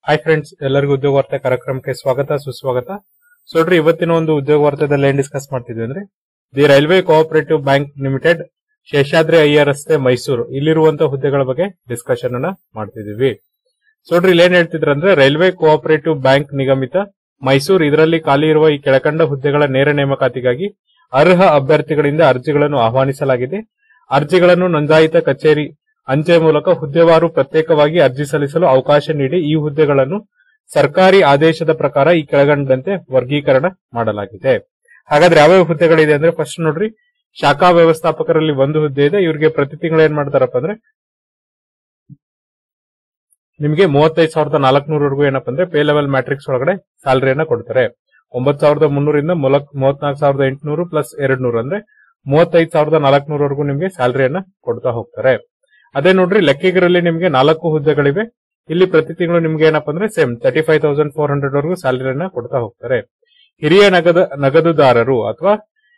hi friends ಎಲ್ಲರಿಗೂ ಉದ್ಯೋಗ ವಾರ್ತೆ ಕಾರ್ಯಕ್ರಮಕ್ಕೆ ಸ್ವಾಗತ ಸುಸ್ವಾಗತ ಸೊ ನೋಡ್ರಿ ಇವತ್ತಿನ ಒಂದು ಉದ್ಯೋಗ ವಾರ್ತೆದಲ್ಲಿ ಏನ್ ಡಿಸ್ಕಸ್ ಮಾಡ್ತಿದ್ವಿ ಅಂದ್ರೆ the railway cooperative bank limited Seshadri Iyer ರಸ್ತೆ ಮೈಸೂರು ಇಲ್ಲಿರುವಂತಹ ಹುದ್ದೆಗಳ ಬಗ್ಗೆ ಡಿಸ್ಕಷನ್ ಅನ್ನ ಮಾಡ್ತಿದೀವಿ ಸೊ ನೋಡ್ರಿ ಇಲ್ಲಿ ಏನ್ ಹೇಳ್ತಿದ್ರ ಅಂದ್ರೆ ರೈಲ್ವೆ ಕೋಆಪರೇಟಿವ್ ಬ್ಯಾಂಕ್ ನಿಗಮಿತ ಮೈಸೂರು ಇದರಲ್ಲಿ ಖಾಲಿ ಇರುವ ಈ ಕೆಳಕಂಡ ಹುದ್ದೆಗಳ ನೇರ ನೇಮಕಾತಿಗಾಗಿ ಅರ್ಹ ಅಭ್ಯರ್ಥಿಗಳಿಂದ ಅರ್ಜಿಗಳನ್ನು ಆಹ್ವಾನಿಸಲಾಗಿದೆ ಅರ್ಜಿಗಳನ್ನು ನೋಂದಾಯಿತ ಕಚೇರಿ ಅಂಚೆ ಮೂಲಕ ಹುದ್ದೆವಾರು ಪ್ರತ್ಯೇಕವಾಗಿ ಅರ್ಜಿ ಸಲ್ಲಿಸಲು ಅವಕಾಶ ನೀಡಿ ಈ ಹುದ್ದೆಗಳನ್ನು ಸರ್ಕಾರಿ ಆದೇಶದ ಪ್ರಕಾರ ಈ ಕೆಳಗಂಡಂತೆ ವರ್ಗೀಕರಣ ಮಾಡಲಾಗಿದೆ ಹಾಗಾದ್ರೆ ಯಾವ್ಯಾವ ಹುದ್ದೆಗಳಿದೆ ಅಂದ್ರೆ ಫಸ್ಟ್ ನೋಡ್ರಿ ಶಾಖಾ ವ್ಯವಸ್ಥಾಪಕರಲ್ಲಿ ಒಂದು ಹುದ್ದೆ ಇದೆ ಇವ್ರಿಗೆ ಪ್ರತಿ ತಿಂಗಳು ಏನ್ ಮಾಡ್ತಾರಪ್ಪ ಅಂದ್ರೆ ನಿಮಗೆ ಮೂವತ್ತೈದು ಸಾವಿರದ ನಾಲ್ಕನೂರವರೆಗೂ ಏನಪ್ಪ ಅಂದ್ರೆ ಪೇ ಲೆವೆಲ್ ಮ್ಯಾಟ್ರಿಕ್ಸ್ ಒಳಗಡೆ ಸ್ಯಾಲರಿಯನ್ನ ಕೊಡ್ತಾರೆ ಒಂಬತ್ತು ಸಾವಿರದ ಮುನ್ನೂರಿಂದ ಮೂವತ್ನಾಲ್ಕು ಸಾವಿರದ ಎಂಟುನೂರು ಪ್ಲಸ್ ಎರಡ್ ನೂರು ಅಂದ್ರೆ ಮೂವತ್ತೈದು ಸಾವಿರದ ನಾಲ್ಕನೂರವರೆಗೂ ನಿಮಗೆ ಸ್ಯಾಲರಿಯನ್ನ ಕೊಡ್ತಾ ಹೋಗ್ತಾರೆ ಅದೇ ನೋಡ್ರಿ ಲೆಕ್ಕಿಗರಲ್ಲಿ ನಿಮಗೆ ನಾಲ್ಕು ಹುದ್ದೆಗಳಿವೆ ಇಲ್ಲಿ ಪ್ರತಿ ತಿಂಗಳು ನಿಮ್ಗೆ ಏನಪ್ಪ ಅಂದ್ರೆ same thirty five thousand four hundred ವರೆಗೂ ಸ್ಯಾಲರಿಯನ್ನ ಕೊಡ್ತಾ ಹೋಗ್ತಾರೆ ಹಿರಿಯ ನಗದ ನಗದುದಾರರು ಅಥವಾ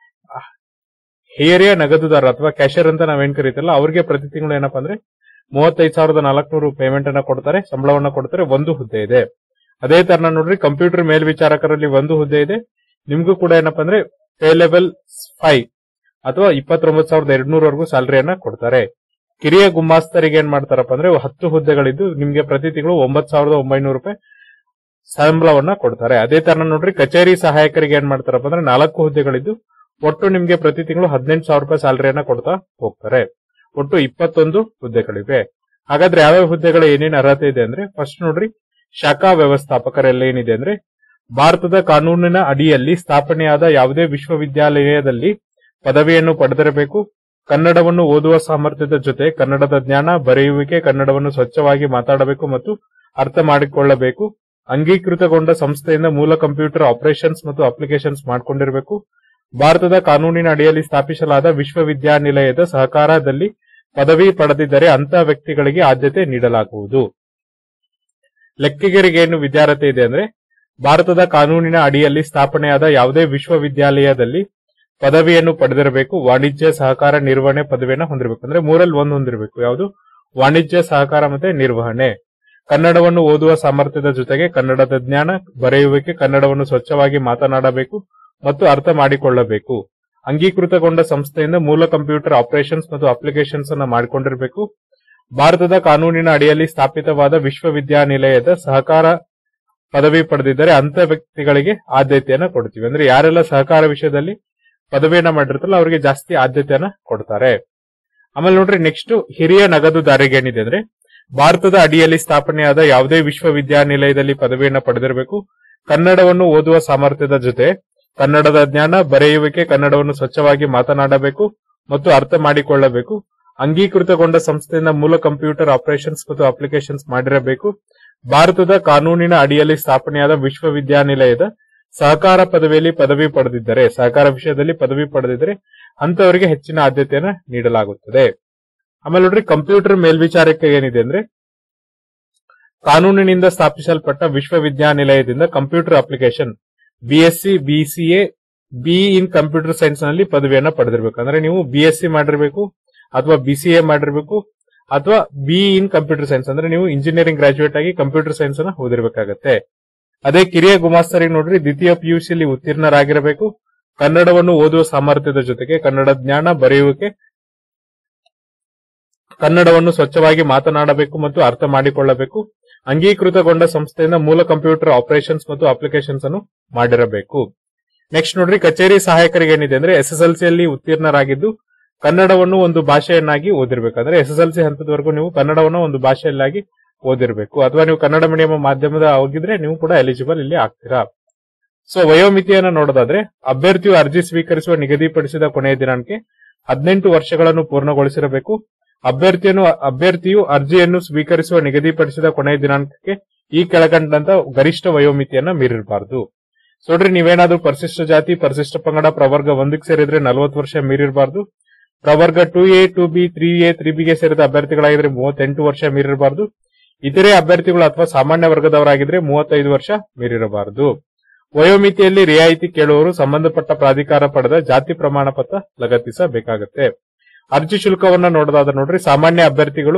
ಹಿರಿಯ ನಗದುದಾರ ಅಥವಾ ಕ್ಯಾಶಿಯರ್ ಅಂತ ನಾವೇನ್ ಕರೀತಲ್ಲ ಅವ್ರಿಗೆ ಪ್ರತಿ ತಿಂಗಳು ಏನಪ್ಪ ಅಂದ್ರೆ ಮೂವತ್ತೈದು ಸಾವಿರದ ನಾಲ್ಕನೂರು ಪೇಮೆಂಟ್ ಅನ್ನ ಕೊಡ್ತಾರೆ ಸಂಬಳವನ್ನ ಕೊಡ್ತಾರೆ ಒಂದು ಹುದ್ದೆ ಇದೆ ಅದೇ ತರ ನೋಡ್ರಿ ಕಂಪ್ಯೂಟರ್ ಮೇಲ್ವಿಚಾರಕರಲ್ಲಿ ಒಂದು ಹುದ್ದೆ ಇದೆ ನಿಮ್ಗೂ ಕೂಡ ಏನಪ್ಪ ಅಂದ್ರೆ ಪೇ ಲೆವೆಲ್ ಫೈವ್ ಅಥವಾ ಇಪ್ಪತ್ತೊಂಬತ್ತು ಸಾವಿರದ ಎರಡ್ನೂರವರೆಗೂ ಸ್ಯಾಲರಿಯನ್ನ ಕೊಡ್ತಾರೆ ಕಿರಿಯ ಗುಮಾಸ್ತರಿಗೆ ಏನ್ ಮಾಡ್ತಾರಪ್ಪ ಅಂದ್ರೆ ಹತ್ತು ಹುದ್ದೆಗಳಿದ್ದು ನಿಮ್ಗೆ ಪ್ರತಿ ತಿಂಗಳು ಒಂಬತ್ತು ಸಾವಿರದ ಒಂಬೈನೂರು ರೂಪಾಯಿ ಸಂಬಳವನ್ನ ಕೊಡ್ತಾರೆ ಅದೇ ತರ ನೋಡ್ರಿ ಕಚೇರಿ ಸಹಾಯಕರಿಗೆ ಏನ್ ಮಾಡ್ತಾರಪ್ಪ ಅಂದ್ರೆ ನಾಲ್ಕು ಹುದ್ದೆಗಳಿದ್ದು ಒಟ್ಟು ನಿಮ್ಗೆ ಪ್ರತಿ ತಿಂಗಳು ಹದಿನೆಂಟು ಸಾವಿರ ರೂಪಾಯಿ ಸ್ಯಾಲರಿಯನ್ನ ಕೊಡ್ತಾ ಹೋಗ್ತಾರೆ ಒಟ್ಟು ಇಪ್ಪತ್ತೊಂದು ಹುದ್ದೆಗಳಿವೆ ಹಾಗಾದ್ರೆ ಯಾವ್ಯಾವ ಹುದ್ದೆಗಳ ಏನೇನು ಅರ್ಹತೆ ಇದೆ ಅಂದ್ರೆ ಫಸ್ಟ್ ನೋಡ್ರಿ ಶಾಖಾ ವ್ಯವಸ್ಥಾಪಕರೆಲ್ಲ ಏನಿದೆ ಅಂದ್ರೆ ಭಾರತದ ಕಾನೂನಿನ ಅಡಿಯಲ್ಲಿ ಸ್ಥಾಪನೆಯಾದ ಯಾವುದೇ ವಿಶ್ವವಿದ್ಯಾಲಯದಲ್ಲಿ ಪದವಿಯನ್ನು ಪಡೆದಿರಬೇಕು ಕನ್ನಡವನ್ನು ಓದುವ ಸಾಮರ್ಥ್ಯದ ಜೊತೆ ಕನ್ನಡದ ಜ್ಞಾನ ಬರೆಯುವಿಕೆ ಕನ್ನಡವನ್ನು ಸ್ವಚ್ಛವಾಗಿ ಮಾತಾಡಬೇಕು ಮತ್ತು ಅರ್ಥ ಮಾಡಿಕೊಳ್ಳಬೇಕು ಅಂಗೀಕೃತಗೊಂಡ ಸಂಸ್ಥೆಯಿಂದ ಮೂಲ ಕಂಪ್ಯೂಟರ್ ಆಪರೇಷನ್ಸ್ ಮತ್ತು ಅಪ್ಲಿಕೇಶನ್ಸ್ ಮಾಡಿಕೊಂಡಿರಬೇಕು ಭಾರತದ ಕಾನೂನಿನ ಅಡಿಯಲ್ಲಿ ಸ್ಥಾಪಿಸಲಾದ ವಿಶ್ವವಿದ್ಯಾನಿಲಯದ ಸಹಕಾರದಲ್ಲಿ ಪದವಿ ಪಡೆದಿದ್ದರೆ ಅಂತಹ ವ್ಯಕ್ತಿಗಳಿಗೆ ಆದ್ಯತೆ ನೀಡಲಾಗುವುದು ಲೆಕ್ಕಿಗರಿಗೆ ಏನು ವಿದ್ಯಾರ್ಹತೆ ಇದೆ ಅಂದ್ರೆ ಭಾರತದ ಕಾನೂನಿನ ಅಡಿಯಲ್ಲಿ ಸ್ಥಾಪನೆಯಾದ ಯಾವುದೇ ವಿಶ್ವವಿದ್ಯಾಲಯದಲ್ಲಿ ಪದವಿಯನ್ನು ಪಡೆದಿರಬೇಕು ವಾಣಿಜ್ಯ ಸಹಕಾರ ನಿರ್ವಹಣೆ ಪದವಿಯನ್ನು ಹೊಂದಿರಬೇಕು ಅಂದ್ರೆ ಮೂರಲ್ಲಿ ಒಂದು ಹೊಂದಿರಬೇಕು ಯಾವುದು ವಾಣಿಜ್ಯ ಸಹಕಾರ ಮತ್ತೆ ನಿರ್ವಹಣೆ ಕನ್ನಡವನ್ನು ಓದುವ ಸಾಮರ್ಥ್ಯದ ಜೊತೆಗೆ ಕನ್ನಡದ ಜ್ಞಾನ ಬರೆಯುವಿಕೆ ಕನ್ನಡವನ್ನು ಸ್ವಚ್ಛವಾಗಿ ಮಾತನಾಡಬೇಕು ಮತ್ತು ಅರ್ಥ ಮಾಡಿಕೊಳ್ಳಬೇಕು ಅಂಗೀಕೃತಗೊಂಡ ಸಂಸ್ಥೆಯಿಂದ ಮೂಲ ಕಂಪ್ಯೂಟರ್ ಆಪರೇಷನ್ಸ್ ಮತ್ತು ಅಪ್ಲಿಕೇಶನ್ಸ್ ಅನ್ನು ಮಾಡಿಕೊಂಡಿರಬೇಕು ಭಾರತದ ಕಾನೂನಿನ ಅಡಿಯಲ್ಲಿ ಸ್ಥಾಪಿತವಾದ ವಿಶ್ವವಿದ್ಯಾನಿಲಯದ ಸಹಕಾರ ಪದವಿ ಪಡೆದಿದ್ದರೆ ಅಂತ ವ್ಯಕ್ತಿಗಳಿಗೆ ಆದ್ಯತೆಯನ್ನ ಕೊಡ್ತೀವಿ ಅಂದ್ರೆ ಯಾರೆಲ್ಲ ಸಹಕಾರ ವಿಷಯದಲ್ಲಿ ಪದವಿಯನ್ನ ಮಾಡಿರ್ತಾರಲ್ಲ ಅವರಿಗೆ ಜಾಸ್ತಿ ಆದ್ಯತೆಯನ್ನ ಕೊಡ್ತಾರೆ ಆಮೇಲೆ ನೋಡ್ರಿ ನೆಕ್ಸ್ಟ್ ಹಿರಿಯ ನಗದುದಾರಿಗೆ ಏನಿದೆ ಅಂದ್ರೆ ಭಾರತದ ಅಡಿಯಲ್ಲಿ ಸ್ಥಾಪನೆಯಾದ ಯಾವುದೇ ವಿಶ್ವವಿದ್ಯಾನಿಲಯದಲ್ಲಿ ಪದವಿಯನ್ನ ಪಡೆದಿರಬೇಕು ಕನ್ನಡವನ್ನು ಓದುವ ಸಾಮರ್ಥ್ಯದ ಜೊತೆ ಕನ್ನಡದ ಜ್ಞಾನ ಬರೆಯುವಿಕೆ ಕನ್ನಡವನ್ನು ಸ್ವಚ್ಛವಾಗಿ ಮಾತನಾಡಬೇಕು ಮತ್ತು ಅರ್ಥ ಮಾಡಿಕೊಳ್ಳಬೇಕು ಅಂಗೀಕೃತಗೊಂಡ ಸಂಸ್ಥೆಯಿಂದ ಮೂಲ ಕಂಪ್ಯೂಟರ್ ಆಪರೇಷನ್ಸ್ ಮತ್ತು ಅಪ್ಲಿಕೇಶನ್ಸ್ ಮಾಡಿರಬೇಕು ಭಾರತದ ಕಾನೂನಿನ ಅಡಿಯಲ್ಲಿ ಸ್ಥಾಪನೆಯಾದ ವಿಶ್ವವಿದ್ಯಾನಿಲಯದ ಸಹಕಾರ ಪದವಿಯಲ್ಲಿ ಪದವಿ ಪಡೆದಿದ್ದರೆ ಸಹಕಾರ ವಿಷಯದಲ್ಲಿ ಪದವಿ ಪಡೆದಿದ್ದರೆ ಅಂತವರಿಗೆ ಹೆಚ್ಚಿನ ಆದ್ಯತೆಯನ್ನು ನೀಡಲಾಗುತ್ತದೆ ಆಮೇಲೆ ನೋಡ್ರಿ ಕಂಪ್ಯೂಟರ್ ಮೇಲ್ವಿಚಾರಕ್ಕೆ ಏನಿದೆ ಅಂದ್ರೆ ಕಾನೂನಿನಿಂದ ಸ್ಥಾಪಿಸಲ್ಪಟ್ಟ ವಿಶ್ವವಿದ್ಯಾನಿಲಯದಿಂದ computer application BSc BCA B in computer science ನಲ್ಲಿ ಪದವಿಯನ್ನ ಪಡೆದಿರಬೇಕು ಅಂದ್ರೆ ನೀವು ಬಿಎಸ್ಸಿ ಮಾಡಿರಬೇಕು ಅಥವಾ ಬಿಸಿಎ ಮಾಡಿರಬೇಕು ಅಥವಾ ಬಿ ಇನ್ ಕಂಪ್ಯೂಟರ್ ಸೈನ್ಸ್ ಅಂದ್ರೆ ನೀವು ಇಂಜಿನಿಯರಿಂಗ್ ಗ್ರಾಜುಯೇಟ್ ಆಗಿ ಕಂಪ್ಯೂಟರ್ ಸೈನ್ಸ್ ಅನ್ನ ಓದಿರಬೇಕಾಗತ್ತೆ ಅದೇ ಕಿರಿಯ ಗುಮಾಸ್ತರಿಗೆ ನೋಡ್ರಿ ದ್ವಿತೀಯ ಪಿಯುಸಿಯಲ್ಲಿ ಉತ್ತೀರ್ಣರಾಗಿರಬೇಕು ಕನ್ನಡವನ್ನು ಓದುವ ಸಾಮರ್ಥ್ಯದ ಜೊತೆಗೆ ಕನ್ನಡ ಜ್ಞಾನ ಬರೆಯುವಿಕೆ ಕನ್ನಡವನ್ನು ಸ್ವಚ್ಛವಾಗಿ ಮಾತನಾಡಬೇಕು ಮತ್ತು ಅರ್ಥ ಮಾಡಿಕೊಳ್ಳಬೇಕು ಅಂಗೀಕೃತಗೊಂಡ ಸಂಸ್ಥೆಯಿಂದ ಮೂಲ ಕಂಪ್ಯೂಟರ್ ಆಪರೇಷನ್ಸ್ ಮತ್ತು ಅಪ್ಲಿಕೇಶನ್ಸ್ ಅನ್ನು ಮಾಡಿರಬೇಕು ನೆಕ್ಸ್ಟ್ ನೋಡ್ರಿ ಕಚೇರಿ ಸಹಾಯಕರಿಗೆ ಏನಿದೆ ಅಂದ್ರೆ ಎಸ್ ಎಸ್ ಎಲ್ ಸಿಯಲ್ಲಿ ಉತ್ತೀರ್ಣರಾಗಿದ್ದು ಕನ್ನಡವನ್ನು ಒಂದು ಭಾಷೆಯನ್ನಾಗಿ ಓದಿರ್ಬೇಕು ಅಂದ್ರೆ ಎಸ್ ಎಸ್ ಎಲ್ ಸಿ ಹಂತದವರೆಗೂ ನೀವು ಕನ್ನಡವನ್ನು ಒಂದು ಭಾಷೆಯಲ್ಲಾಗಿ ಓದಿರ್ಬೇಕು ಅಥವಾ ನೀವು ಕನ್ನಡ ಮೀಡಿಯಂ ಮಾಧ್ಯಮದ ಹೋಗಿದ್ರೆ ನೀವು ಕೂಡ ಎಲಿಜಿಬಲ್ ಇಲ್ಲಿ ಆಗ್ತೀರಾ ಸೊ ವಯೋಮಿತಿಯನ್ನು ನೋಡೋದಾದ್ರೆ ಅಭ್ಯರ್ಥಿಯು ಅರ್ಜಿ ಸ್ವೀಕರಿಸುವ ನಿಗದಿಪಡಿಸಿದ ಕೊನೆಯ ದಿನಾಂಕ ಹದಿನೆಂಟು ವರ್ಷಗಳನ್ನು ಪೂರ್ಣಗೊಳಿಸಿರಬೇಕು ಅಭ್ಯರ್ಥಿಯನ್ನು ಅಭ್ಯರ್ಥಿಯು ಅರ್ಜಿಯನ್ನು ಸ್ವೀಕರಿಸುವ ನಿಗದಿಪಡಿಸಿದ ಕೊನೆಯ ದಿನಾಂಕಕ್ಕೆ ಈ ಕೆಳಕಂಡಂತ ಗರಿಷ್ಠ ವಯೋಮಿತಿಯನ್ನ ಮೀರಿರಬಾರದು ನೋಡ್ರಿ ನೀವೇನಾದ್ರೂ ಪರಿಶಿಷ್ಟ ಜಾತಿ ಪರಿಶಿಷ್ಟ ಪಂಗಡ ಪ್ರವರ್ಗ ಒಂದಕ್ಕೆ ಸೇರಿದ್ರೆ ನಲವತ್ತು ವರ್ಷ ಮೀರಿರಬಾರದು ಪ್ರವರ್ಗ two A two B three A ತ್ರೀ ಬಿಗೆ ಸೇರಿದ ಅಭ್ಯರ್ಥಿಗಳಾಗಿದ್ರೆ ಮೂವತ್ತೆಂಟು ವರ್ಷ ಮೀರಿರಬಾರದು ಇತರೆ ಅಭ್ಯರ್ಥಿಗಳು ಅಥವಾ ಸಾಮಾನ್ಯ ವರ್ಗದವರಾಗಿದ್ರೆ ಮೂವತ್ತೈದು ವರ್ಷ ಮೀರಿರಬಾರದು ವಯೋಮಿತಿಯಲ್ಲಿ ರಿಯಾಯಿತಿ ಕೇಳುವವರು ಸಂಬಂಧಪಟ್ಟ ಪ್ರಾಧಿಕಾರ ಪಡೆದ ಜಾತಿ ಪ್ರಮಾಣ ಪತ್ರ ಲಗತ್ತಿಸಬೇಕಾಗುತ್ತೆ ಅರ್ಜಿ ಶುಲ್ಕವನ್ನ ನೋಡೋದಾದ್ರೆ ನೋಡ್ರಿ ಸಾಮಾನ್ಯ ಅಭ್ಯರ್ಥಿಗಳು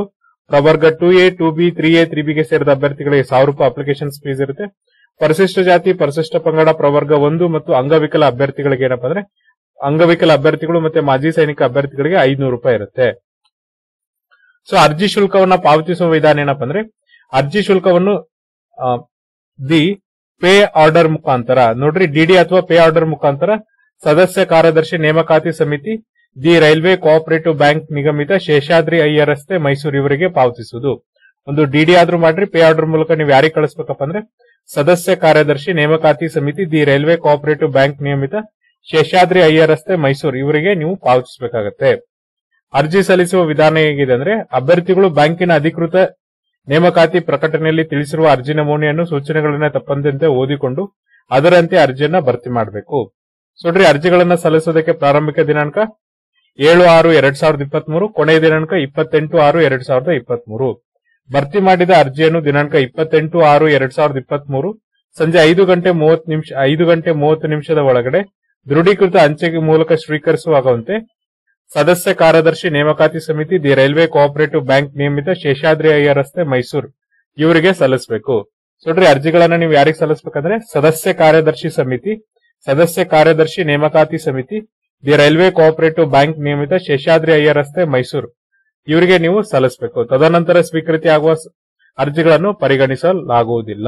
ಪ್ರವರ್ಗ two A two B three A ತ್ರೀ ಬಿಗೆ ಸೇರಿದ ಅಭ್ಯರ್ಥಿಗಳಿಗೆ ಸಾವಿರ ರೂಪಾಯಿ ಅಪ್ಲಿಕೇಶನ್ ಫೀಸ್ ಇರುತ್ತೆ ಪರಿಶಿಷ್ಟ ಜಾತಿ ಪರಿಶಿಷ್ಟ ಪಂಗಡ ಪ್ರವರ್ಗ ಒಂದು ಮತ್ತು ಅಂಗವಿಕಲ ಅಭ್ಯರ್ಥಿಗಳಿಗೆ ಏನಪ್ಪಾ ಅಂದ್ರೆ ಅಂಗವಿಕಲ ಅಭ್ಯರ್ಥಿಗಳು ಮತ್ತೆ ಮಾಜಿ ಸೈನಿಕ ಅಭ್ಯರ್ಥಿಗಳಿಗೆ ಐದ್ನೂರು ರೂಪಾಯಿ ಇರುತ್ತೆ ಸೊ ಅರ್ಜಿ ಶುಲ್ಕವನ್ನ ಪಾವತಿಸುವ ವಿಧಾನ ಏನಪ್ಪಾ ಅಂದ್ರೆ ಅರ್ಜಿ ಶುಲ್ಕವನ್ನು ದಿ ಪೇ ಆರ್ಡರ್ ಮುಖಾಂತರ ನೋಡ್ರಿ ಡಿಡಿ ಅಥವಾ ಪೇ ಆರ್ಡರ್ ಮುಖಾಂತರ ಸದಸ್ಯ ಕಾರ್ಯದರ್ಶಿ ನೇಮಕಾತಿ ಸಮಿತಿ ದಿ ರೈಲ್ವೆ ಕೋಆಪರೇಟಿವ್ ಬ್ಯಾಂಕ್ ನಿಗಮಿತ ಶೇಷಾದ್ರಿ ಅಯ್ಯ ರಸ್ತೆ ಮೈಸೂರು ಇವರಿಗೆ ಪಾವತಿಸುವುದು ಒಂದು ಡಿಡಿ ಆದ್ರೂ ಮಾಡ್ರಿ ಪೇ ಆರ್ಡರ್ ಮೂಲಕ ನೀವು ಯಾರಿಗೆ ಕಳಿಸ್ಬೇಕಪ್ಪ ಅಂದ್ರೆ ಸದಸ್ಯ ಕಾರ್ಯದರ್ಶಿ ನೇಮಕಾತಿ ಸಮಿತಿ ದಿ ರೈಲ್ವೆ ಕೋಆಪರೇಟಿವ್ ಬ್ಯಾಂಕ್ ನಿಯಮಿತ ಶೇಷಾದ್ರಿ ಅಯ್ಯ ರಸ್ತೆ ಮೈಸೂರು ಇವರಿಗೆ ನೀವು ಪಾವತಿಸಬೇಕಾಗತ್ತೆ ಅರ್ಜಿ ಸಲ್ಲಿಸುವ ವಿಧಾನ ಹೇಗಿದೆ ಅಂದ್ರೆ ಅಭ್ಯರ್ಥಿಗಳು ಬ್ಯಾಂಕಿನ ಅಧಿಕೃತ ನೇಮಕಾತಿ ಪ್ರಕಟಣೆಯಲ್ಲಿ ತಿಳಿಸಿರುವ ಅರ್ಜಿ ನಮೂನೆಯನ್ನು ಸೂಚನೆಗಳನ್ನ ತಪ್ಪಂತೆ ಓದಿಕೊಂಡು ಅದರಂತೆ ಅರ್ಜಿಯನ್ನ ಭರ್ತಿ ಮಾಡಬೇಕು ನೋಡ್ರಿ ಅರ್ಜಿಗಳನ್ನ ಸಲ್ಲಿಸೋದಕ್ಕೆ ಪ್ರಾರಂಭಿಕ ದಿನಾಂಕ ಏಳು ಆರು ಎರಡ್ ಸಾವಿರದ ಇಪ್ಪತ್ಮೂರು ಕೊನೆಯ ದಿನಾಂಕ ಇಪ್ಪತ್ತೆಂಟು ಆರು ಎರಡ್ ಸಾವಿರದ ಇಪ್ಪತ್ಮೂರು ಭರ್ತಿ ಮಾಡಿದ ಅರ್ಜಿಯನ್ನು ದಿನಾಂಕ ಇಪ್ಪತ್ತೆಂಟು ಆರು ಎರಡ್ ಸಾವಿರದ ಇಪ್ಪತ್ಮೂರು ಸಂಜೆ ಐದು ಗಂಟೆ ಮೂವತ್ತು ನಿಮಿಷ ಐದು ಗಂಟೆ ಮೂವತ್ತು ನಿಮಿಷದ ಒಳಗಡೆ ದೃಢೀಕೃತ ಅಂಚೆಗೆ ಮೂಲಕ ಸ್ವೀಕರಿಸುವಾಗುವಂತೆ ಸದಸ್ಯ ಕಾರ್ಯದರ್ಶಿ ನೇಮಕಾತಿ ಸಮಿತಿ ದಿ ರೈಲ್ವೆ ಕೋಆಪರೇಟಿವ್ ಬ್ಯಾಂಕ್ ನಿಯಮಿತ ಶೇಷಾದ್ರಿ ಅಯ್ಯ ರಸ್ತೆ ಮೈಸೂರು ಇವರಿಗೆ ಸಲ್ಲಿಸಬೇಕು ನೋಡ್ರಿ ಅರ್ಜಿಗಳನ್ನ ನೀವು ಯಾರಿಗೆ ಸಲ್ಲಿಸಬೇಕಂದ್ರೆ ಸದಸ್ಯ ಕಾರ್ಯದರ್ಶಿ ಸಮಿತಿ ಸದಸ್ಯ ಕಾರ್ಯದರ್ಶಿ ನೇಮಕಾತಿ ಸಮಿತಿ ದಿ ರೈಲ್ವೆ ಕೋಆಪರೇಟಿವ್ ಬ್ಯಾಂಕ್ ನಿಯಮಿತ ಶೇಷಾದ್ರಿ ಅಯ್ಯ ರಸ್ತೆ ಮೈಸೂರು ಇವರಿಗೆ ನೀವು ಸಲ್ಲಿಸಬೇಕು ತದನಂತರ ಸ್ವೀಕೃತಿ ಆಗುವ ಸ- ಅರ್ಜಿಗಳನ್ನು ಪರಿಗಣಿಸಲಾಗುವುದಿಲ್ಲ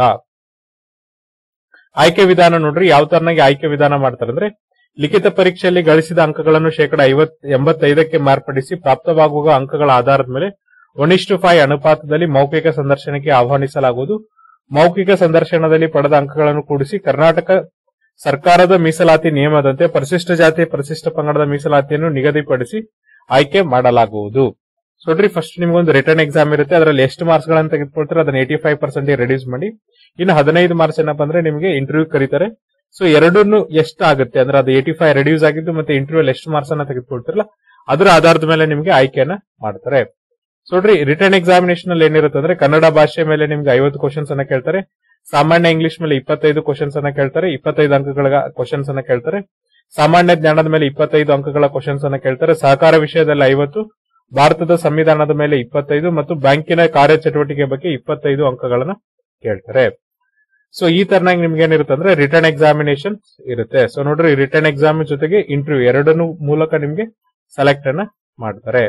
ಆಯ್ಕೆ ವಿಧಾನ ನೋಡ್ರಿ ಯಾವ ತರನಾಗಿ ಆಯ್ಕೆ ವಿಧಾನ ಮಾಡ್ತಾರೆ ಅಂದ್ರೆ ಲಿಖಿತ ಪರೀಕ್ಷೆಯಲ್ಲಿ ಗಳಿಸಿದ ಅಂಕಗಳನ್ನು ಶೇಕಡ ಐವತ್ ಎಂಬತ್ತೈದಕ್ಕೆ ಮಾರ್ಪಡಿಸಿ ಪ್ರಾಪ್ತವಾಗುವ ಅಂಕಗಳ ಆಧಾರದ ಮೇಲೆ ಒನ್ ಇಷ್ಟು ಫೈವ್ ಅನುಪಾತದಲ್ಲಿ ಮೌಖಿಕ ಸಂದರ್ಶನಕ್ಕೆ ಆಹ್ವಾನಿಸಲಾಗುವುದು ಮೌಖಿಕ ಸಂದರ್ಶನದಲ್ಲಿ ಪಡೆದ ಅಂಕಗಳನ್ನು ಕೂಡಿಸಿ ಕರ್ನಾಟಕ ಸರ್ಕಾರದ ಮೀಸಲಾತಿ ನಿಯಮದಂತೆ ಪರಿಶಿಷ್ಟ ಜಾತಿ ಪರಿಶಿಷ್ಟ ಪಂಗಡದ ಮೀಸಲಾತಿಯನ್ನು ನಿಗದಿಪಡಿಸಿ ಆಯ್ಕೆ ಮಾಡಲಾಗುವುದು ಸೊ ನೋಡ್ರಿ ಫಸ್ಟ್ ನಿಮ್ಗೊಂದು ರಿಟರ್ನ್ ಎಕ್ಸಾಮ್ ಇರುತ್ತೆ ಅದರಲ್ಲಿ ಎಷ್ಟು ಮಾರ್ಕ್ಸ್ ಗಳನ್ನ ತೆಗೆದುಕೊಳ್ತಾರೆ ಅದನ್ನ ಏಟಿ ಫೈವ್ ಪರ್ಸೆಂಟ್ ರೆಡ್ಯೂಸ್ ಮಾಡಿ ಇನ್ನು ಹದಿನೈದು ಮಾರ್ಕ್ಸ್ ಏನಪ್ಪ ಅಂದ್ರೆ ನಿಮಗೆ ಇಂಟರ್ವ್ಯೂ ಕರೀತಾರೆ ಸೊ ಎರಡನ್ನು ಎಷ್ಟು ಆಗುತ್ತೆ ಅಂದ್ರೆ ಅದು ಏಟಿ ಫೈವ್ ರೆಡ್ಯೂಸ್ ಆಗಿದ್ದು ಮತ್ತೆ ಇಂಟರ್ವ್ಯೂ ಎಷ್ಟು ಮಾರ್ಕ್ಸ್ ಅನ್ನ ತೆಗೆದುಕೊಳ್ತಿರಲ್ಲ ಅದರ ಆಧಾರದ ಮೇಲೆ ನಿಮಗೆ ಆಯ್ಕೆಯನ್ನ ಮಾಡ್ತಾರೆ ಸೊ ನೋಡ್ರಿ ರಿಟರ್ನ್ ಎಕ್ಸಾಮಿನೇಷನ್ ಅಲ್ಲಿ ಏನಿರುತ್ತೆ ಅಂದ್ರೆ ಕನ್ನಡ ಭಾಷೆ ಮೇಲೆ ನಿಮ್ಗೆ ಐವತ್ತು ಕ್ವಶನ್ಸ್ ಅನ್ನ ಕೇಳ್ತಾರೆ ಸಾಮಾನ್ಯ ಇಂಗ್ಲಿಷ್ ಮೇಲೆ ಇಪ್ಪತ್ತೈದು ಕ್ವಶನ್ಸ್ ಅನ್ನ ಕೇಳ್ತಾರೆ ಇಪ್ಪತ್ತೈದು ಅಂಕಗಳ ಕ್ವಶನ್ಸ್ ಅನ್ನ ಕೇಳ್ತಾರೆ ಸಾಮಾನ್ಯ ಜ್ಞಾನದ ಮೇಲೆ ಇಪ್ಪತ್ತೈದು ಅಂಕಗಳ ಕ್ವಶನ್ಸ್ ಅನ್ನ ಕೇಳ್ತಾರೆ ಸಹಕಾರ ವಿಷಯದಲ್ಲಿ ಐವತ್ತು ಭಾರತದ ಸಂವಿಧಾನದ ಮೇಲೆ ಇಪ್ಪತ್ತೈದು ಮತ್ತು ಬ್ಯಾಂಕಿನ ಕಾರ್ಯಚಟುವಟಿಕೆ ಬಗ್ಗೆ ಇಪ್ಪತ್ತೈದು ಅಂಕಗಳನ್ನ ಕೇಳ್ತಾರೆ ಸೊ ಈ ತರನಾಗಿ ನಿಮ್ಗೆ ಏನಿರುತ್ತೆ ಅಂದ್ರೆ ರಿಟರ್ನ್ ಎಕ್ಸಾಮಿನೇಷನ್ ಇರುತ್ತೆ ಸೊ ನೋಡ್ರಿ ರಿಟರ್ನ್ ಎಕ್ಸಾಮ್ ಜೊತೆಗೆ ಇಂಟರ್ವ್ಯೂ ಎರಡನ್ನು ಮೂಲಕ ನಿಮ್ಗೆ ಸೆಲೆಕ್ಟ್ ಅನ್ನ ಮಾಡ್ತಾರೆ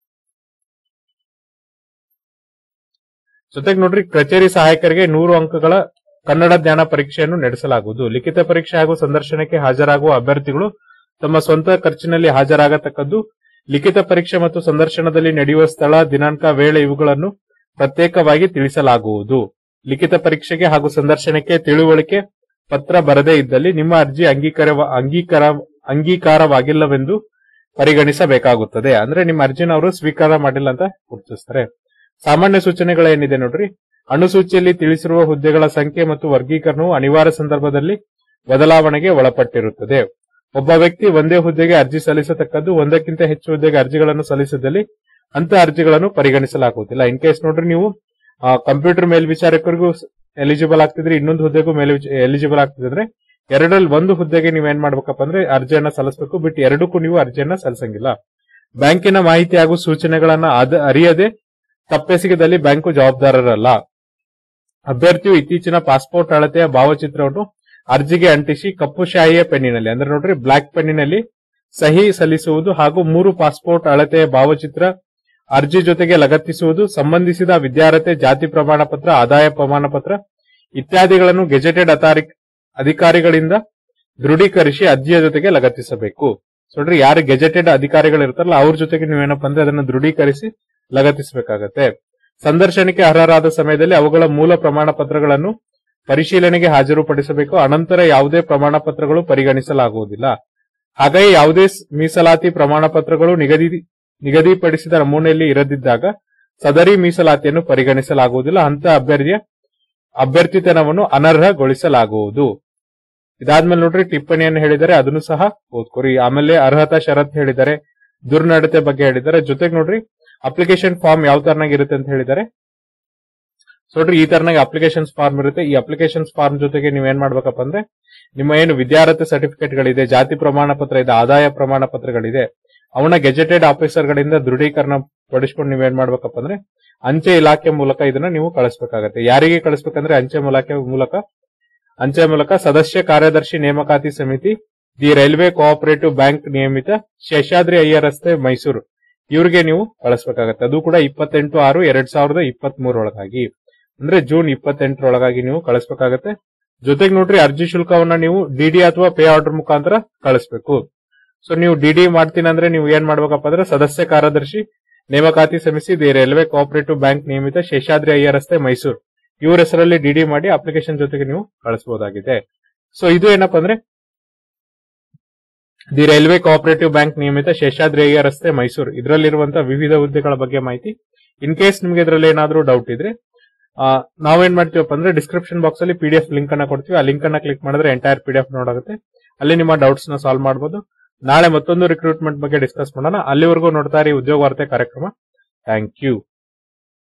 ಜೊತೆಗೆ ನೋಡ್ರಿ ಕಚೇರಿ ಸಹಾಯಕರಿಗೆ ನೂರು ಅಂಕಗಳ ಕನ್ನಡ ಜ್ಞಾನ ಪರೀಕ್ಷೆಯನ್ನು ನಡೆಸಲಾಗುವುದು ಲಿಖಿತ ಪರೀಕ್ಷೆ ಹಾಗೂ ಸಂದರ್ಶನಕ್ಕೆ ಹಾಜರಾಗುವ ಅಭ್ಯರ್ಥಿಗಳು ತಮ್ಮ ಸ್ವಂತ ಖರ್ಚಿನಲ್ಲಿ ಹಾಜರಾಗತಕ್ಕದ್ದು ಲಿಖಿತ ಪರೀಕ್ಷೆ ಮತ್ತು ಸಂದರ್ಶನದಲ್ಲಿ ನಡೆಯುವ ಸ್ಥಳ ದಿನಾಂಕ ವೇಳೆ ಇವುಗಳನ್ನು ಪ್ರತ್ಯೇಕವಾಗಿ ತಿಳಿಸಲಾಗುವುದು ಲಿಖಿತ ಪರೀಕ್ಷೆಗೆ ಹಾಗೂ ಸಂದರ್ಶನಕ್ಕೆ ತಿಳುವಳಿಕೆ ಪತ್ರ ಬರದೇ ಇದ್ದಲ್ಲಿ ನಿಮ್ಮ ಅರ್ಜಿ ಅಂಗೀಕಾರ ಅಂಗೀಕಾರ ಅಂಗೀಕಾರವಾಗಿಲ್ಲವೆಂದು ಪರಿಗಣಿಸಬೇಕಾಗುತ್ತದೆ ಅಂದ್ರೆ ನಿಮ್ಮ ಅರ್ಜಿನ ಅವರು ಸ್ವೀಕಾರ ಮಾಡಿಲ್ಲ ಅಂತ ಗುರುತಿಸ್ತಾರೆ ಸಾಮಾನ್ಯ ಸೂಚನೆಗಳೇನಿದೆ ನೋಡ್ರಿ ಅನುಸೂಚಿಯಲ್ಲಿ ತಿಳಿಸಿರುವ ಹುದ್ದೆಗಳ ಸಂಖ್ಯೆ ಮತ್ತು ವರ್ಗೀಕರಣವು ಅನಿವಾರ್ಯ ಸಂದರ್ಭದಲ್ಲಿ ಬದಲಾವಣೆಗೆ ಒಳಪಟ್ಟಿರುತ್ತದೆ ಒಬ್ಬ ವ್ಯಕ್ತಿ ಒಂದೇ ಹುದ್ದೆಗೆ ಅರ್ಜಿ ಸಲ್ಲಿಸತಕ್ಕದ್ದು ಒಂದಕ್ಕಿಂತ ಹೆಚ್ಚು ಹುದ್ದೆಗೆ ಅರ್ಜಿಗಳನ್ನು ಸಲ್ಲಿಸಿದಲ್ಲಿ ಅಂತ ಅರ್ಜಿಗಳನ್ನು ಪರಿಗಣಿಸಲಾಗುವುದಿಲ್ಲ ಇನ್ ಕೇಸ್ ನೋಡ್ರಿ ನೀವು ಕಂಪ್ಯೂಟರ್ ಮೇಲ್ವಿಚಾರಕರಿಗೂ ಎಲಿಜಿಬಲ್ ಆಗ್ತಿದ್ರೆ ಇನ್ನೊಂದು ಹುದ್ದೆಗೂ ಮೇಲ್ವಿಚ ಎಲಿಜಿಬಲ್ ಆಗ್ತಿದ್ರೆ ಎರಡರಲ್ಲಿ ಒಂದು ಹುದ್ದೆಗೆ ನೀವು ಏನ್ ಮಾಡ್ಬೇಕಪ್ಪ ಅಂದ್ರೆ ಅರ್ಜಿಯನ್ನ ಸಲ್ಲಿಸಬೇಕು ಬಿಟ್ಟು ಎರಡಕ್ಕೂ ನೀವು ಅರ್ಜಿಯನ್ನ ಸಲ್ಲಿಸಂಗಿಲ್ಲ ಬ್ಯಾಂಕಿನ ಮಾಹಿತಿ ಹಾಗೂ ಸೂಚನೆಗಳನ್ನ ಅದ- ಅರಿಯದೆ ತಪ್ಪೆಸಗಿದಲ್ಲಿ ಬ್ಯಾಂಕು ಜವಾಬ್ದಾರರಲ್ಲ ಅಭ್ಯರ್ಥಿಯು ಇತ್ತೀಚಿನ ಪಾಸ್ಪೋರ್ಟ್ ಅಳತೆಯ ಭಾವಚಿತ್ರವನ್ನು ಅರ್ಜಿಗೆ ಅಂಟಿಸಿ ಕಪ್ಪು ಶಾಯಿಯ ಪೆನ್ನಿನಲ್ಲಿ ಅಂದ್ರೆ ನೋಡ್ರಿ ಬ್ಲಾಕ್ ಪೆನ್ನಿನಲ್ಲಿ ಸಹಿ ಸಲ್ಲಿಸುವುದು ಹಾಗೂ ಮೂರು ಪಾಸ್ಪೋರ್ಟ್ ಅಳತೆಯ ಭಾವಚಿತ್ರ ಅರ್ಜಿ ಜೊತೆಗೆ ಲಗತ್ತಿಸುವುದು ಸಂಬಂಧಿಸಿದ ವಿದ್ಯಾರ್ಹತೆ ಜಾತಿ ಪ್ರಮಾಣ ಪತ್ರ ಆದಾಯ ಪ್ರಮಾಣ ಪತ್ರ ಇತ್ಯಾದಿಗಳನ್ನು ಗೆಜೆಟೆಡ್ ಅಥಾರಿ- ಅಧಿಕಾರಿಗಳಿಂದ ದೃಢೀಕರಿಸಿ ಅರ್ಜಿಯ ಜೊತೆಗೆ ಲಗತ್ತಿಸಬೇಕು ಸೊ ನೋಡ್ರಿ ಯಾರು ಗೆಜೆಟೆಡ್ ಅಧಿಕಾರಿಗಳು ಇರ್ತಾರಲ್ಲ ಅವ್ರ ಜೊತೆಗೆ ನೀವೇನಪ್ಪ ಅಂದ್ರೆ ಅದನ್ನು ದೃಢೀಕರಿಸಿ ಲಗತ್ತಿಸಬೇಕಾಗತ್ತೆ ಸಂದರ್ಶನಕ್ಕೆ ಅರ್ಹರಾದ ಸಮಯದಲ್ಲಿ ಅವುಗಳ ಮೂಲ ಪ್ರಮಾಣ ಪತ್ರಗಳನ್ನು ಪರಿಶೀಲನೆಗೆ ಹಾಜರುಪಡಿಸಬೇಕು ಅನಂತರ ಯಾವುದೇ ಪ್ರಮಾಣ ಪತ್ರಗಳು ಪರಿಗಣಿಸಲಾಗುವುದಿಲ್ಲ ಹಾಗಾಗಿ ಯಾವುದೇ ಸ್- ಮೀಸಲಾತಿ ಪ್ರಮಾಣ ಪತ್ರಗಳು ನಿಗದಿ ನಿಗದಿಪಡಿಸಿದ ನಮೂನೆಯಲ್ಲಿ ಇರದಿದ್ದಾಗ ಸದರಿ ಮೀಸಲಾತಿಯನ್ನು ಪರಿಗಣಿಸಲಾಗುವುದಿಲ್ಲ ಅಂತ ಅಭ್ಯರ್ಥಿಯ ಅಭ್ಯರ್ಥಿತನವನ್ನು ಅನರ್ಹಗೊಳಿಸಲಾಗುವುದು ಇದಾದ್ಮೇಲೆ ನೋಡ್ರಿ ಟಿಪ್ಪಣಿಯನ್ನು ಹೇಳಿದರೆ ಅದನ್ನು ಸಹ ಓದ್ಕೊರಿ ಆಮೇಲೆ ಅರ್ಹತಾ ಷರತ್ ಹೇಳಿದ್ದಾರೆ ದುರ್ನಡತೆ ಬಗ್ಗೆ ಹೇಳಿದ್ದಾರೆ ಜೊತೆಗೆ ನೋಡ್ರಿ ಅಪ್ಲಿಕೇಶನ್ ಫಾರ್ಮ್ ಯಾವ ತರನಾಗಿ ಇರುತ್ತೆ ಅಂತ ಹೇಳಿದ್ದಾರೆ ಸೊ ನೋಡ್ರಿ ಈ ತರನಾಗಿ ಅಪ್ಲಿಕೇಶನ್ ಫಾರ್ಮ್ ಇರುತ್ತೆ ಈ ಅಪ್ಲಿಕೇಶನ್ ಫಾರ್ಮ್ ಜೊತೆಗೆ ನೀವು ಏನ್ ಮಾಡ್ಬೇಕಪ್ಪ ಅಂದ್ರೆ ನಿಮ್ಮ ಏನು ವಿದ್ಯಾರ್ಥಿ ಸರ್ಟಿಫಿಕೇಟ್ ಗಳಿದೆ ಜಾತಿ ಪ್ರಮಾಣ ಪತ್ರ ಇದೆ ಆದಾಯ ಪ್ರಮಾಣ ಪತ್ರಗಳಿದೆ ಅವನ ಗೆಜೆಟೆಡ್ ಆಫೀಸರ್ ಗಳಿಂದ ದೃಢೀಕರಣ ಪಡಿಸ್ಕೊಂಡು ನೀವೇನ್ ಮಾಡ್ಬೇಕಪ್ಪ ಅಂದ್ರೆ ಅಂಚೆ ಇಲಾಖೆ ಮೂಲಕ ಇದನ್ನ ನೀವು ಕಳಿಸ್ಬೇಕಾಗತ್ತೆ ಯಾರಿಗೆ ಕಳಿಸ್ಬೇಕಂದ್ರೆ ಅಂಚೆ ಮೂಲಕ ಮೂಲಕ ಅಂಚೆ ಮೂಲಕ ಸದಸ್ಯ ಕಾರ್ಯದರ್ಶಿ ನೇಮಕಾತಿ ಸಮಿತಿ ದಿ ರೈಲ್ವೆ ಕೋಆಪರೇಟಿವ್ ಬ್ಯಾಂಕ್ ನಿಯಮಿತ ಶೇಷಾದ್ರಿ ಅಯ್ಯ ರಸ್ತೆ ಮೈಸೂರು ಇವ್ರಿಗೆ ನೀವು ಕಳಿಸ್ಬೇಕಾಗತ್ತೆ ಅದು ಕೂಡ ಇಪ್ಪತ್ತೆಂಟು ಆರು ಎರಡ್ ಸಾವಿರದ ಇಪ್ಪತ್ತ್ ಮೂರೊಳಗಾಗಿ ಅಂದ್ರೆ ಜೂನ್ ಇಪ್ಪತ್ತೆಂಟರೊಳಗಾಗಿ ನೀವು ಕಳಿಸ್ಬೇಕಾಗತ್ತೆ ಜೊತೆಗೆ ನೋಡ್ರಿ ಅರ್ಜಿ ಶುಲ್ಕವನ್ನ ನೀವು ಡಿಡಿ ಅಥವಾ ಪೇ ಆರ್ಡರ್ ಮುಖಾಂತರ ಕಳಿಸ್ಬೇಕು ಸೊ ನೀವು ಡಿಡಿ ಮಾಡ್ತೀನಿ ಅಂದ್ರೆ ನೀವು ಏನ್ ಮಾಡ್ಬೇಕಪ್ಪ ಅಂದ್ರೆ ಸದಸ್ಯ ಕಾರ್ಯದರ್ಶಿ ನೇಮಕಾತಿ ಸಮಿತಿ ದಿ ರೈಲ್ವೆ ಕೋಆಪರೇಟಿವ್ ಬ್ಯಾಂಕ್ ನಿಯಮಿತ ಶೇಷಾದ್ರಿ ಅಯ್ಯ ರಸ್ತೆ ಮೈಸೂರು ಇವ್ರ ಹೆಸರಲ್ಲಿ ಡಿಡಿ ಮಾಡಿ ಅಪ್ಲಿಕೇಶನ್ ಜೊತೆಗೆ ನೀವು ಕಳಿಸಬಹುದಾಗಿದೆ ಸೊ ಇದು ಏನಪ್ಪಾ ಅಂದ್ರೆ ದಿ ರೈಲ್ವೆ ಕೋಆಪರೇಟಿವ್ ಬ್ಯಾಂಕ್ ನಿಯಮಿತ ಶೇಷಾದ್ರಿ ಅಯ್ಯ ರಸ್ತೆ ಮೈಸೂರು ಇದರಲ್ಲಿರುವಂತಹ ವಿವಿಧ ಹುದ್ದೆಗಳ ಬಗ್ಗೆ ಮಾಹಿತಿ ಇನ್ ಕೇಸ್ ನಿಮ್ಗೆ ಇದರಲ್ಲಿ ಏನಾದ್ರೂ ಡೌಟ್ ಇದ್ರೆ ಆ, ನಾವೇನ್ ಮಾಡ್ತೀವಪ್ಪ ಅಂದ್ರೆ ಡಿಸ್ಕ್ರಿಪ್ಷನ್ ಬಾಕ್ಸ್ ಅಲ್ಲಿ ಪಿ ಡಿ ಎಫ್ ಲಿಂಕ್ ಅನ್ನ ಕೊಡ್ತೀವಿ ಆ ಲಿಂಕ್ ಅನ್ನ ಕ್ಲಿಕ್ ಮಾಡಿದ್ರೆ ಎಂಟೈರ್ ಪಿ ಡಿ ಎಫ್ ನೋಡಾಗುತ್ತೆ ಅಲ್ಲಿ ನಿಮ್ಮ ಡೌಟ್ಸ್ ನ ಸಾಲ್ವ್ ಮಾಡಬಹುದು ನಾಳೆ ಮತ್ತೊಂದು ರಿಕ್ರೂಟ್ಮೆಂಟ್ ಬಗ್ಗೆ ಡಿಸ್ಕಸ್ ಮಾಡೋಣ ಅಲ್ಲಿವರೆಗೂ ನೋಡ್ತಾ ಇರಿ ಉದ್ಯೋಗ ವಾರ್ತೆ ಕಾರ್ಯಕ್ರಮ ಥ್ಯಾಂಕ್ ಯು